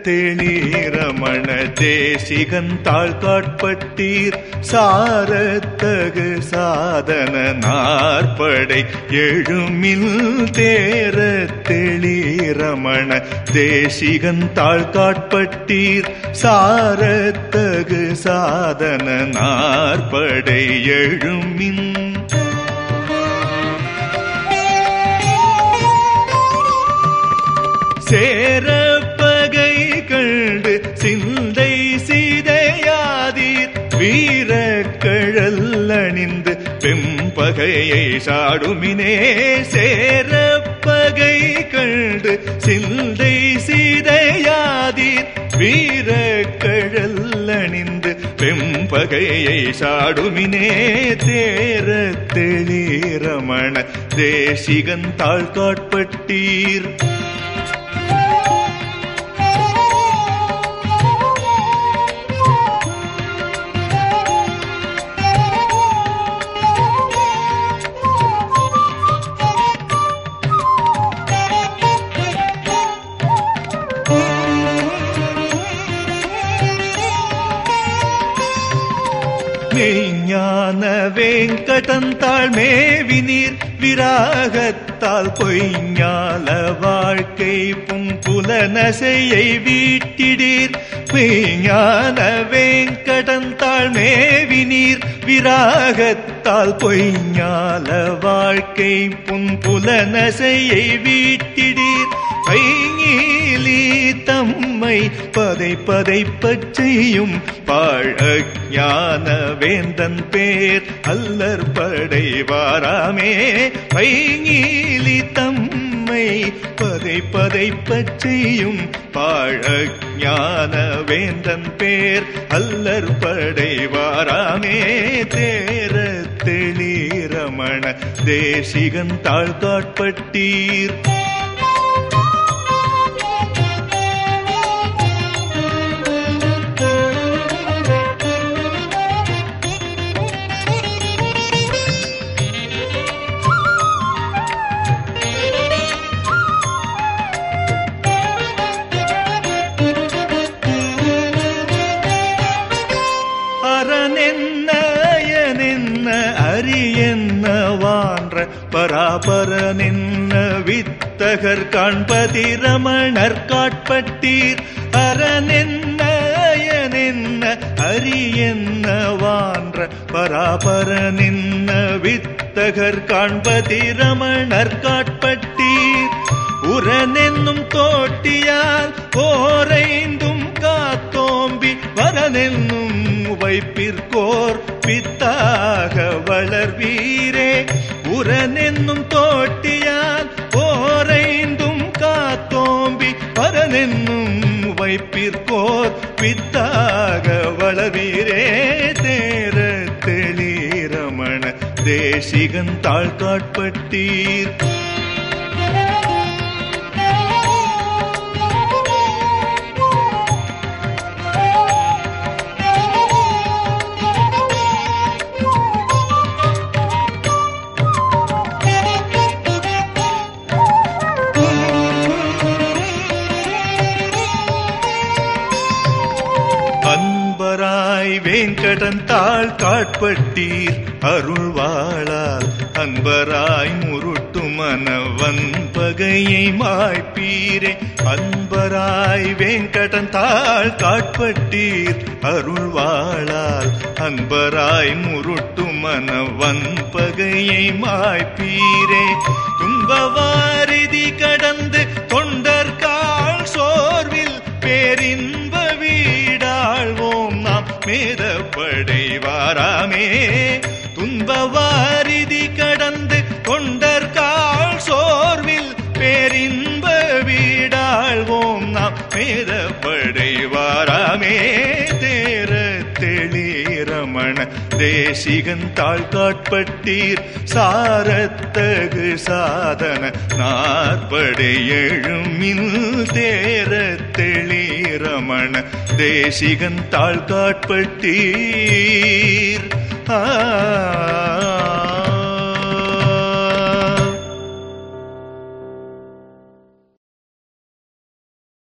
தெளிரமண தேசிகன் தாழ் காட்பட்டீர் சாரத்தகு சாதன நாற்படை எழுமில் தேர தெளிரமண தேசிகன் தாழ் காட்பட்டீர் சாரத்தகு சாதன நாற்படை எழுமின் சேரப்பகை கண்டு சிந்தை சீதையாதீர் வீரக்கழல் அணிந்து பெம்பகையை சாடுமினே சேரப்பகை கண்டு சிந்தை சீதையாதீர் வீரக்கழல் அணிந்து பெம்பகையை சாடுமினே தேர தெளிரமண தேசிகன் தாழ்காட்பட்டீர் மெய்ஞான வேங்கடந்தாள் மேவினீர் விராகத்தால் பொய்ஞால வாழ்க்கை புலனசையை வீட்டிடீர் மெய்ஞான வேங்கடந்தாள் மேவினீர் விராகத்தால் பொய்ஞால வாழ்க்கை புலனசையை வீட்டிடீர் பைங்கீலி தம்மை பதை பதைப்பச் செய்யும் பாழ ஞான வேந்தன் பேர் அல்லற் படைவாராமே பைங்கீலி தம்மை பதை பதைப்பச் செய்யும் பாழ ஞான வேந்தன் பேர் அல்லற் படைவாராமே தேர தெளிரமண தேசிகன் தாழ்காட்பட்டீர் அரணென்ன அரியென்ன வான்ற பராபரனென்ன வித்தகர் காண்பதி ரமணர் காட்பட்டீர் அரணென்ன அரியென்ன வான்ற பராபரனென்ன வித்தகர் காண்பதி ரமணர் காட்பட்டீர் உரனென்னும் தோட்டியால் ஓரைந்தும் காத்தோம்பி வரனென்னும் வைப்பிற்கோர் பித்தாக வளர்வீரே உரனென்னும் தோட்டியால் ஓரைந்தும் காத்தோம்பி வரனென்னும் வைப்பிற்கோர் பித்தாக வளர்வீரே தேர தெளிரமண தேசிகன் தாழ்காட்பட்டீர் அன்பராய் வேங்கடன் தாழ் காட்பட்டீர் அருள்வாளால் அன்பராய் முருட்டு மனவன் பகையை மாய்ப்பீரே அன்பராய் வேங்கடன் தாழ் காட்பட்டீர் அருள்வாளால் அன்பராய் முருட்டு மனவன் பகையை மாய்ப்பீரே துன்பவாரிதி கடந்து தொண்டர்கால் சோர்வில் பேரின்ப வீடாழ்வோம் நாம் மேதப்படைவாராமே துன்பவாரிதி கடந்து தொண்டர்கால் சோர்வில் பேரின்ப வீடாழ்வோம் நாம் மேதப்படைவாராமே தேர தெளிரமண தேசிகன் தாழ்காட்பட்டீர் சாரத்தகு சாதன நாற்படை எழுமில் தேர தெளிரமண தேசிகன் தாழ்காட்பட்டீர்